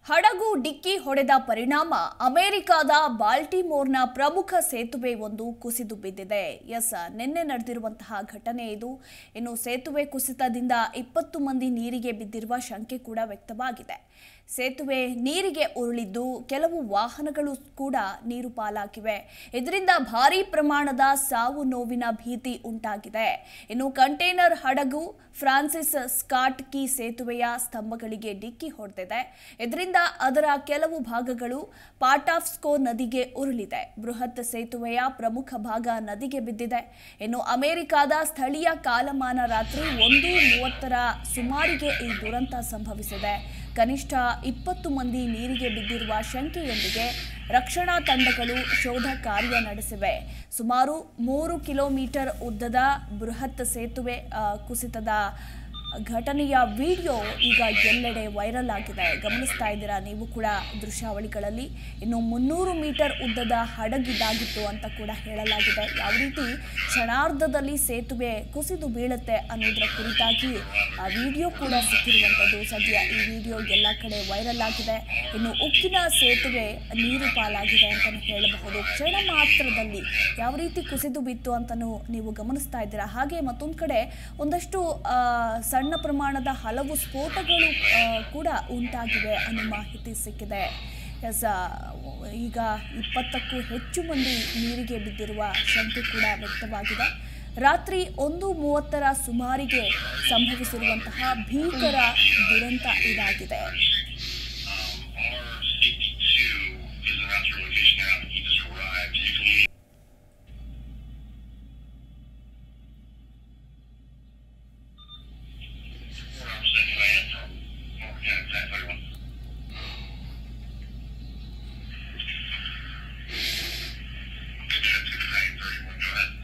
ಹಡಗು ಡಿಕ್ಕಿ ಹೊಡೆದ ಪರಿಣಾಮ ಅಮೆರಿಕದ ಬಾಲ್ಟಿಮೋರ್ನ ಪ್ರಮುಖ ಸೇತುವೆ ಒಂದು ಕುಸಿದು ಬಿದ್ದಿದೆ ಎಸ್ ನಿನ್ನೆ ನಡೆದಿರುವಂತಹ ಘಟನೆ ಇದು ಇನ್ನು ಸೇತುವೆ ಕುಸಿತದಿಂದ ಇಪ್ಪತ್ತು ಮಂದಿ ನೀರಿಗೆ ಬಿದ್ದಿರುವ ಶಂಕೆ ಕೂಡ ವ್ಯಕ್ತವಾಗಿದೆ ಸೇತುವೆ ನೀರಿಗೆ ಉರುಳಿದ್ದು ಕೆಲವು ವಾಹನಗಳು ಕೂಡ ನೀರು ಪಾಲಾಗಿವೆ ಇದರಿಂದ ಭಾರೀ ಪ್ರಮಾಣದ ಸಾವು ನೋವಿನ ಭೀತಿ ಉಂಟಾಗಿದೆ ಇನ್ನು ಕಂಟೈನರ್ ಹಡಗು ಫ್ರಾನ್ಸಿಸ್ ಸ್ಕಾಟ್ ಕಿ ಸೇತುವೆಯ ಸ್ತಂಭಗಳಿಗೆ ಡಿಕ್ಕಿ ಹೊಡೆದಿದೆ ಇದರಿಂದ ಅದರ ಕೆಲವು ಭಾಗಗಳು ಪಾಟಾಫ್ಸ್ಕೋ ನದಿಗೆ ಉರುಳಿದೆ ಬೃಹತ್ ಸೇತುವೆಯ ಪ್ರಮುಖ ಭಾಗ ನದಿಗೆ ಬಿದ್ದಿದೆ ಇನ್ನು ಅಮೆರಿಕದ ಸ್ಥಳೀಯ ಕಾಲಮಾನ ರಾತ್ರಿ ಒಂದು ಮೂವತ್ತರ ಸುಮಾರಿಗೆ ಈ ದುರಂತ ಸಂಭವಿಸಿದೆ ಕನಿಷ್ಠ ಇಪ್ಪತ್ತು ಮಂದಿ ನೀರಿಗೆ ಬಿದ್ದಿರುವ ಶಂಕೆಯೊಂದಿಗೆ ರಕ್ಷಣಾ ತಂಡಗಳು ಶೋಧ ಕಾರ್ಯ ನಡೆಸಿವೆ ಸುಮಾರು ಮೂರು ಕಿಲೋಮೀಟರ್ ಉದ್ದದ ಬೃಹತ್ ಸೇತುವೆ ಆ, ಕುಸಿತದ ಘಟನೆಯ ವಿಡಿಯೋ ಈಗ ಎಲ್ಲೆಡೆ ವೈರಲ್ ಆಗಿದೆ ಗಮನಿಸ್ತಾ ಇದ್ದೀರಾ ನೀವು ಕೂಡ ದೃಶ್ಯಾವಳಿಗಳಲ್ಲಿ ಇನ್ನು ಮುನ್ನೂರು ಮೀಟರ್ ಉದ್ದದ ಹಡಗಿದಾಗಿತ್ತು ಅಂತ ಕೂಡ ಹೇಳಲಾಗಿದೆ ಯಾವ ರೀತಿ ಕ್ಷಣಾರ್ಧದಲ್ಲಿ ಸೇತುವೆ ಕುಸಿದು ಬೀಳುತ್ತೆ ಅನ್ನೋದರ ಕುರಿತಾಗಿ ಆ ವಿಡಿಯೋ ಕೂಡ ಸಿಕ್ಕಿರುವಂಥದ್ದು ಸದ್ಯ ಈ ವಿಡಿಯೋ ಎಲ್ಲ ಕಡೆ ವೈರಲ್ ಆಗಿದೆ ಇನ್ನು ಉಕ್ಕಿನ ಸೇತುವೆ ನೀರು ಪಾಲಾಗಿದೆ ಅಂತಲೇ ಹೇಳಬಹುದು ಕ್ಷಣ ಮಾತ್ರದಲ್ಲಿ ಯಾವ ರೀತಿ ಕುಸಿದು ಬಿತ್ತು ಅಂತಲೂ ನೀವು ಗಮನಿಸ್ತಾ ಇದ್ದೀರಾ ಹಾಗೆ ಮತ್ತೊಂದು ಕಡೆ ಒಂದಷ್ಟು ಆ, ಸಣ್ಣ ಪ್ರಮಾಣದ ಹಲವು ಸ್ಫೋಟಗಳು ಆ, ಕೂಡ ಉಂಟಾಗಿವೆ ಅನ್ನೋ ಮಾಹಿತಿ ಸಿಕ್ಕಿದೆ ಎಸ್ ಆ, ಈಗ ಇಪ್ಪತ್ತಕ್ಕೂ ಹೆಚ್ಚು ಮಂದಿ ನೀರಿಗೆ ಬಿದ್ದಿರುವ ಶಂಕೆ ಕೂಡ ವ್ಯಕ್ತವಾಗಿದೆ ರಾತ್ರಿ ಒಂದು ಮೂವತ್ತರ ಸುಮಾರಿಗೆ ಸಂಭವಿಸಿರುವಂತಹ ಭೀಕರ ದುರಂತ ಇದಾಗಿದೆ Um, R62 is around your location now. He just arrived. You can leave. Where I'm sitting land from Morgan County, San 31. Good day, it's good day, 31. Go ahead.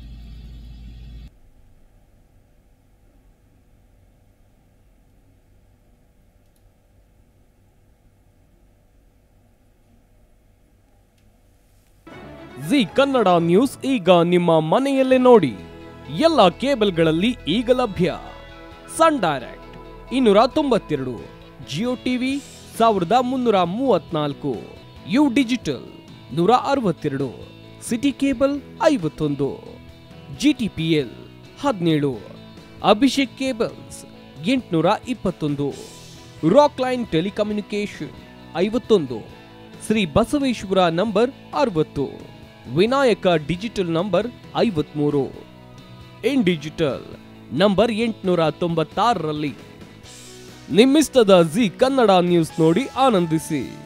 Zee Kannada news ಈಗ ನಿಮ್ಮ ಮನೆಯಲ್ಲೇ ನೋಡಿ ಎಲ್ಲ ಕೇಬಲ್ಗಳಲ್ಲಿ ಈಗ ಲಭ್ಯ ಸನ್ ಡೈರೆಕ್ಟ್ ಇನ್ನೂರ ತೊಂಬತ್ತೆರಡು ಜಿಯೋ ಟಿವಿ ಸಾವಿರದ ಮುನ್ನೂರ ಮೂವತ್ನಾಲ್ಕು ಯು ಡಿಜಿಟಲ್ ನೂರ ಅರವತ್ತೆರಡು ಸಿಟಿ ಕೇಬಲ್ ಐವತ್ತೊಂದು ಜಿ ಟಿ ಪಿ ಎಲ್ ಹದಿನೇಳು ಅಭಿಷೇಕ್ ಕೇಬಲ್ಸ್ ಎಂಟುನೂರ ಇಪ್ಪತ್ತೊಂದು ರಾಕ್ ಲೈನ್ ಟೆಲಿಕಮ್ಯುನಿಕೇಶನ್ ಐವತ್ತೊಂದು ಶ್ರೀ ಬಸವೇಶ್ವರ ನಂಬರ್ ಅರವತ್ತು ವಿನಾಯಕ ಡಿಜಿಟಲ್ ನಂಬರ್ ಐವತ್ಮೂರು ಇನ್ ಡಿಜಿಟಲ್ ನಂಬರ್ ಎಂಟುನೂರ ತೊಂಬತ್ತಾರರಲ್ಲಿ ನಿಮ್ಮಿಸ್ತದ ಜಿ ಕನ್ನಡ ನ್ಯೂಸ್ ನೋಡಿ ಆನಂದಿಸಿ